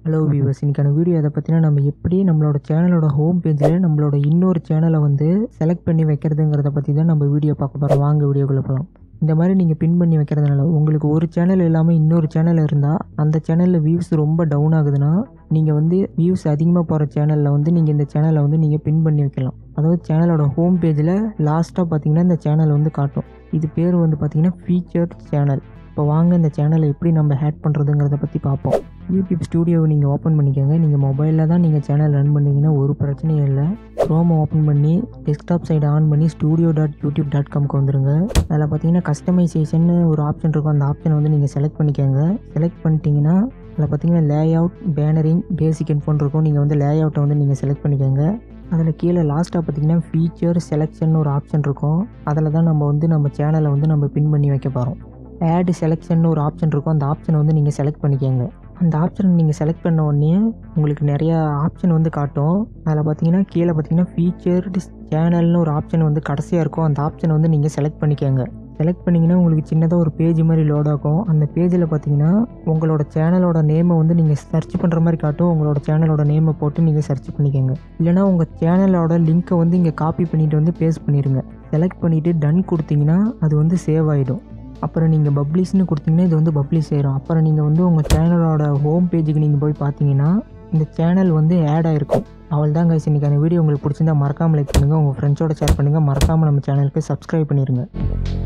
hello viewers இன்றைக்கான video அதை பற்றினா நம்ம எப்படி நம்மளோட சேனலோட ஹோம் பேஜில் நம்மளோட இன்னொரு சேனலை வந்து செலக்ட் பண்ணி வைக்கிறதுங்கிறத பற்றி தான் நம்ம வீடியோ பார்க்க போகிறோம் வாங்க வீடியோக்குள்ளே போகலாம் இந்த மாதிரி நீங்கள் பின் பண்ணி வைக்கிறதுனால உங்களுக்கு ஒரு சேனல் இல்லாமல் இன்னொரு சேனல் இருந்தால் அந்த சேனலில் வியூஸ் ரொம்ப டவுன் ஆகுதுன்னா நீங்கள் வந்து வியூஸ் அதிகமாக போகிற சேனலில் வந்து நீங்கள் இந்த சேனலை வந்து நீங்கள் பின் பண்ணி வைக்கலாம் அதாவது சேனலோட ஹோம் பேஜில் லாஸ்ட்டாக பார்த்தீங்கன்னா இந்த சேனல் வந்து காட்டும் இது பேர் வந்து பார்த்தீங்கன்னா ஃபீச்சர் சேனல் இப்போ வாங்க இந்த சேனலை எப்படி நம்ம ஹேட் பண்ணுறதுங்கிறத பற்றி பார்ப்போம் யூடியூப் ஸ்டூடியோவை நீங்கள் ஓப்பன் பண்ணிக்கோங்க நீங்கள் மொபைலில் தான் நீங்கள் சேனல் ரன் பண்ணீங்கன்னா ஒரு பிரச்சனையும் இல்லை க்ரோமை ஓப்பன் பண்ணி டெஸ்க்டாப் சைடு ஆன் பண்ணி ஸ்டூடியோ டாட் யூடியூப் டாட் காம்க்கு வந்துருங்க அதில் பார்த்தீங்கன்னா கஸ்டமைசேஷன் ஒரு ஆப்ஷன் இருக்கும் அந்த ஆப்ஷனை வந்து நீங்கள் செலக்ட் பண்ணிக்கோங்க செலக்ட் பண்ணிட்டீங்கன்னா அதில் பார்த்தீங்கன்னா லே அவுட் பேனரிங் பேசிக் இன்ஃபோன் இருக்கும் நீங்கள் வந்து லே அவுட்டை வந்து நீங்கள் செலக்ட் பண்ணிக்கோங்க அதில் கீழே லாஸ்ட்டாக பார்த்தீங்கன்னா ஃபீச்சர் செலெக்ஷன் ஒரு ஆப்ஷன் இருக்கும் அதில் தான் நம்ம வந்து நம்ம சேனலை வந்து நம்ம பின் பண்ணி வைக்க போகிறோம் ஆட் செலெக்ஷன் ஒரு ஆப்ஷன் இருக்கும் அந்த ஆப்ஷனை வந்து நீங்கள் செலக்ட் பண்ணிக்கோங்க அந்த ஆப்ஷனை நீங்கள் செலக்ட் பண்ண உடனே உங்களுக்கு நிறையா ஆப்ஷன் வந்து காட்டும் அதில் பார்த்தீங்கன்னா கீழே பார்த்தீங்கன்னா ஃபீச்சர் சேனல்னு ஒரு ஆப்ஷன் வந்து கடைசியாக இருக்கும் அந்த ஆப்ஷனை வந்து நீங்கள் செலக்ட் பண்ணிக்கோங்க செலக்ட் பண்ணிங்கன்னா உங்களுக்கு சின்னதாக ஒரு பேஜ் மாதிரி லோட் ஆகும் அந்த பேஜில் பார்த்தீங்கன்னா உங்களோட சேனலோட நேமை வந்து நீங்கள் சர்ச் பண்ணுற மாதிரி காட்டும் உங்களோட சேனலோட நேமை போட்டு நீங்கள் சர்ச் பண்ணிக்கோங்க இல்லைனா உங்கள் சேனலோட லிங்க்கை வந்து இங்கே காப்பி பண்ணிவிட்டு வந்து பேஸ்ட் பண்ணிடுங்க செலக்ட் பண்ணிவிட்டு டன் கொடுத்தீங்கன்னா அது வந்து சேவ் ஆகிடும் அப்புறம் நீங்கள் பப்ளிஷ்னு கொடுத்தீங்கன்னா இது வந்து பப்ளிஷ் ஆயிரும் அப்புறம் நீங்கள் வந்து உங்கள் சேனலோட ஹோம் பேஜுக்கு நீங்கள் போய் பார்த்தீங்கன்னா இந்த சேனல் வந்து ஆட் ஆகிருக்கும் அவள் தான் கைஸ் இன்றைக்கான வீடியோ உங்களுக்கு பிடிச்சிருந்தா மறக்காமல் லைக் பண்ணுங்கள் உங்கள் ஃப்ரெண்ட்ஸோட ஷேர் பண்ணுங்கள் மறக்காமல் நம்ம சேனலுக்கு சப்ஸ்கிரைப் பண்ணிடுங்க